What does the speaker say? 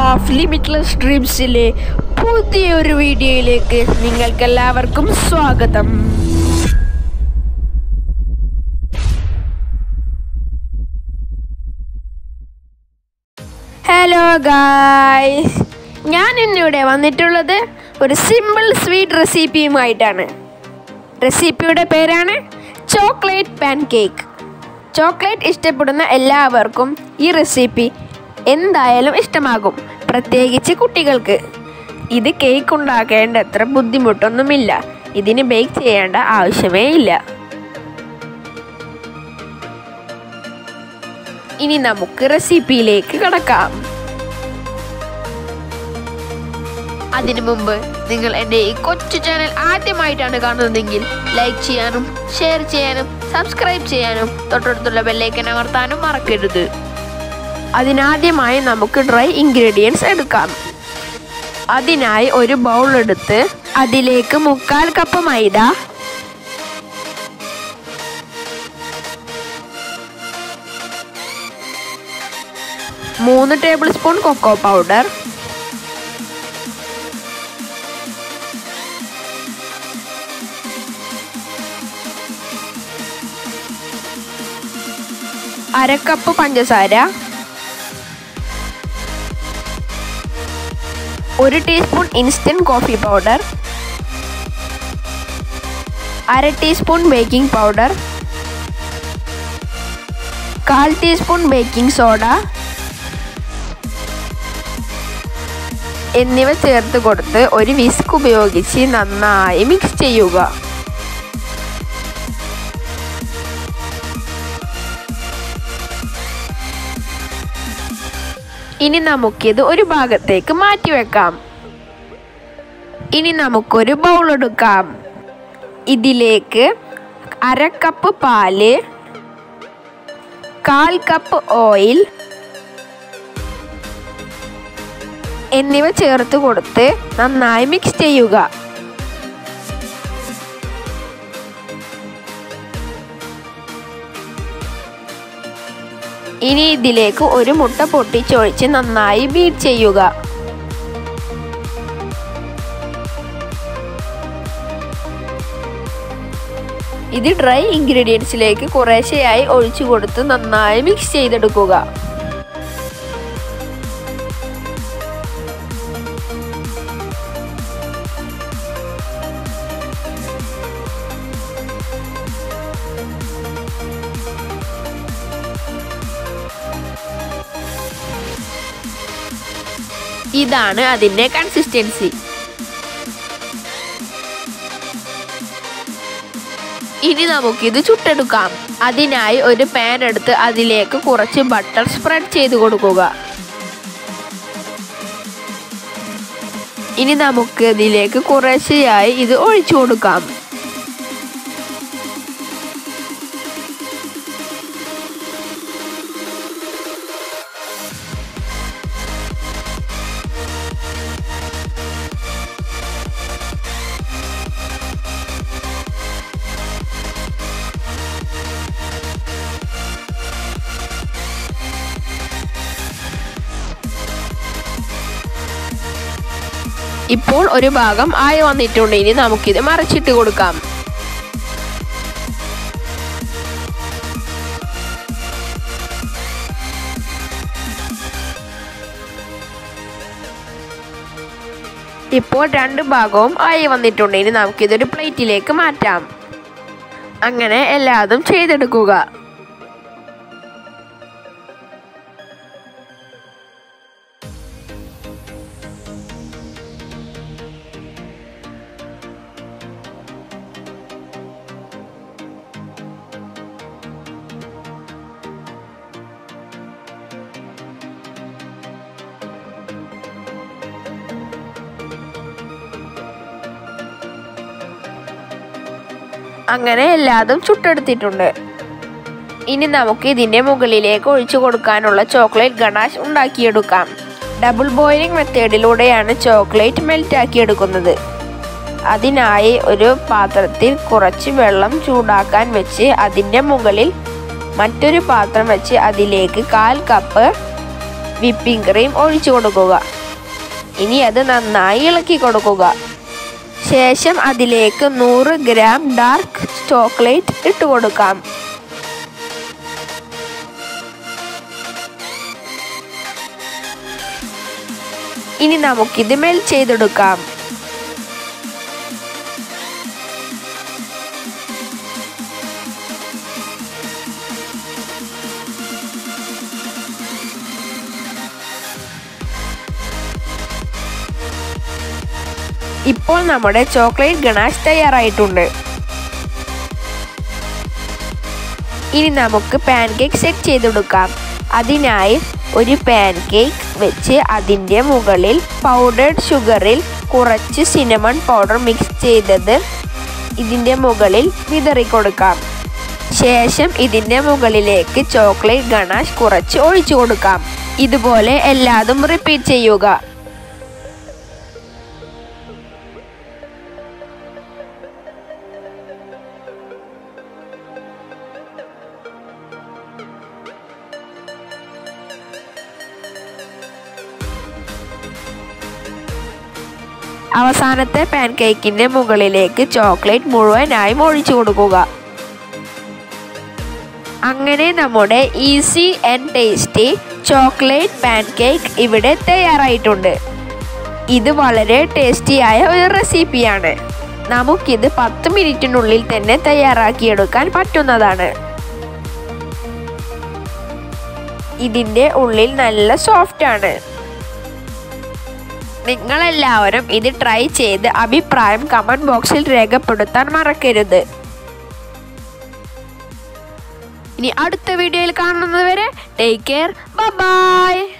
of limitless ഡ്രീംസിലെ പുതിയൊരു വീഡിയോയിലേക്ക് നിങ്ങൾക്കെല്ലാവർക്കും സ്വാഗതം ഹലോ ഗായ്സ് ഞാൻ ഇന്നിവിടെ വന്നിട്ടുള്ളത് ഒരു സിമ്പിൾ സ്വീറ്റ് റെസിപ്പിയുമായിട്ടാണ് റെസിപ്പിയുടെ പേരാണ് ചോക്ലേറ്റ് പാൻ കേക്ക് ചോക്ലേറ്റ് ഇഷ്ടപ്പെടുന്ന എല്ലാവർക്കും ഈ റെസിപ്പി എന്തായാലും ഇഷ്ടമാകും പ്രത്യേകിച്ച് കുട്ടികൾക്ക് ഇത് കേക്ക് ഉണ്ടാക്കേണ്ട അത്ര ബുദ്ധിമുട്ടൊന്നുമില്ല ഇതിന് ബേക്ക് ചെയ്യേണ്ട ആവശ്യമേ ഇല്ല ഇനി നമുക്ക് റെസിപ്പിയിലേക്ക് കടക്കാം അതിനു മുമ്പ് നിങ്ങൾ എൻ്റെ ഈ കൊച്ചു ചാനൽ ആദ്യമായിട്ടാണ് കാണുന്നതെങ്കിൽ ലൈക്ക് ചെയ്യാനും ഷെയർ ചെയ്യാനും സബ്സ്ക്രൈബ് ചെയ്യാനും തൊട്ടടുത്തുള്ള ബെല്ലൈക്കൻ അമർത്താനും മറക്കരുത് അതിനാദ്യമായി നമുക്ക് ഡ്രൈ ഇൻഗ്രീഡിയൻസ് എടുക്കാം അതിനായി ഒരു ബൗൾ എടുത്ത് അതിലേക്ക് മുക്കാൽ കപ്പ് മൈദ മൂന്ന് ടേബിൾ സ്പൂൺ കൊക്കോ പൗഡർ അര കപ്പ് പഞ്ചസാര ഒരു ടീസ്പൂൺ ഇൻസ്റ്റന്റ് കോഫി പൗഡർ അര ടീസ്പൂൺ ബേക്കിംഗ് പൗഡർ കാൽ ടീസ്പൂൺ ബേക്കിംഗ് സോഡ എന്നിവ ചേർത്ത് കൊടുത്ത് ഒരു വിസ്ക് ഉപയോഗിച്ച് നന്നായി മിക്സ് ചെയ്യുക ഇനി നമുക്കിത് ഒരു ഭാഗത്തേക്ക് മാറ്റി വെക്കാം ഇനി നമുക്കൊരു ബൗൾ എടുക്കാം ഇതിലേക്ക് അര കപ്പ് പാല് കാൽ കപ്പ് ഓയിൽ എന്നിവ ചേർത്ത് കൊടുത്ത് നന്നായി മിക്സ് ചെയ്യുക ഇനി ഇതിലേക്ക് ഒരു മുട്ട പൊട്ടിച്ചൊഴിച്ച് നന്നായി ബീറ്റ് ചെയ്യുക ഇത് ഡ്രൈ ഇൻഗ്രീഡിയൻസിലേക്ക് കുറേശ്ശെയായി ഒഴിച്ചു കൊടുത്ത് നന്നായി മിക്സ് ചെയ്തെടുക്കുക ഇതാണ് അതിൻ്റെ കൺസിസ്റ്റൻസി ഇനി നമുക്കിത് ചുട്ടെടുക്കാം അതിനായി ഒരു പാൻ എടുത്ത് അതിലേക്ക് കുറച്ച് ബട്ടർ സ്പ്രെഡ് ചെയ്ത് കൊടുക്കുക ഇനി നമുക്ക് ഇതിലേക്ക് കുറേശ്ശെയായി ഇത് ഒഴിച്ചു കൊടുക്കാം ഇപ്പോൾ ഒരു ഭാഗം ആയി വന്നിട്ടുണ്ട് ഇനി നമുക്കിത് മറിച്ചിട്ട് കൊടുക്കാം ഇപ്പോൾ രണ്ട് ഭാഗവും ആയി വന്നിട്ടുണ്ട് ഇനി നമുക്കിതൊരു പ്ലേറ്റിലേക്ക് മാറ്റാം അങ്ങനെ എല്ലാതും ചെയ്തെടുക്കുക അങ്ങനെ എല്ലാതും ചുട്ടെടുത്തിട്ടുണ്ട് ഇനി നമുക്ക് ഇതിൻ്റെ മുകളിലേക്ക് ഒഴിച്ചു കൊടുക്കാനുള്ള ചോക്ലേറ്റ് ഗണാഷ് ഉണ്ടാക്കിയെടുക്കാം ഡബിൾ ബോയിലിംഗ് മെത്തേഡിലൂടെയാണ് ചോക്ലേറ്റ് മെൽറ്റ് ആക്കിയെടുക്കുന്നത് അതിനായി ഒരു പാത്രത്തിൽ കുറച്ച് വെള്ളം ചൂടാക്കാൻ വെച്ച് അതിൻ്റെ മുകളിൽ മറ്റൊരു പാത്രം വെച്ച് അതിലേക്ക് കാൽ കപ്പ് വിപ്പിംഗ് ക്രീം ഒഴിച്ചു കൊടുക്കുക ഇനി അത് നന്നായി ഇളക്കി കൊടുക്കുക ശേഷം അതിലേക്ക് നൂറ് ഗ്രാം ഡാർക്ക് ചോക്ലേറ്റ് ഇട്ട് കൊടുക്കാം ഇനി നമുക്കിത് മെൽ ചെയ്തെടുക്കാം ഇപ്പോൾ നമ്മുടെ ചോക്ലേറ്റ് ഗണാഷ് തയ്യാറായിട്ടുണ്ട് ഇനി നമുക്ക് പാൻ കേക്ക് സെറ്റ് ചെയ്തെടുക്കാം അതിനായി ഒരു പാൻ കേക്ക് വെച്ച് അതിൻ്റെ മുകളിൽ പൗഡേർഡ് ഷുഗറിൽ കുറച്ച് സിനമൺ പൗഡർ മിക്സ് ചെയ്തത് ഇതിൻ്റെ മുകളിൽ വിതറി കൊടുക്കാം ശേഷം ഇതിൻ്റെ മുകളിലേക്ക് ചോക്ലേറ്റ് ഗണാഷ് കുറച്ച് ഒഴിച്ചു കൊടുക്കാം ഇതുപോലെ എല്ലാതും റിപ്പീറ്റ് ചെയ്യുക അവസാനത്തെ പാൻ കേക്കിന്റെ മുകളിലേക്ക് ചോക്ലേറ്റ് മുഴുവനായും ഒഴിച്ചു കൊടുക്കുക അങ്ങനെ നമ്മുടെ easy and tasty chocolate pancake ഇവിടെ തയ്യാറായിട്ടുണ്ട് ഇത് വളരെ ടേസ്റ്റിയായ ഒരു റെസിപ്പിയാണ് നമുക്കിത് പത്ത് മിനിറ്റിനുള്ളിൽ തന്നെ തയ്യാറാക്കിയെടുക്കാൻ പറ്റുന്നതാണ് ഇതിൻ്റെ ഉള്ളിൽ നല്ല സോഫ്റ്റ് ആണ് നിങ്ങളെല്ലാവരും ഇത് ട്രൈ ചെയ്ത് അഭിപ്രായം കമൻറ്റ് ബോക്സിൽ രേഖപ്പെടുത്താൻ മറക്കരുത് ഇനി അടുത്ത വീഡിയോയിൽ കാണുന്നതുവരെ ടേക്ക് കെയർ ബൈ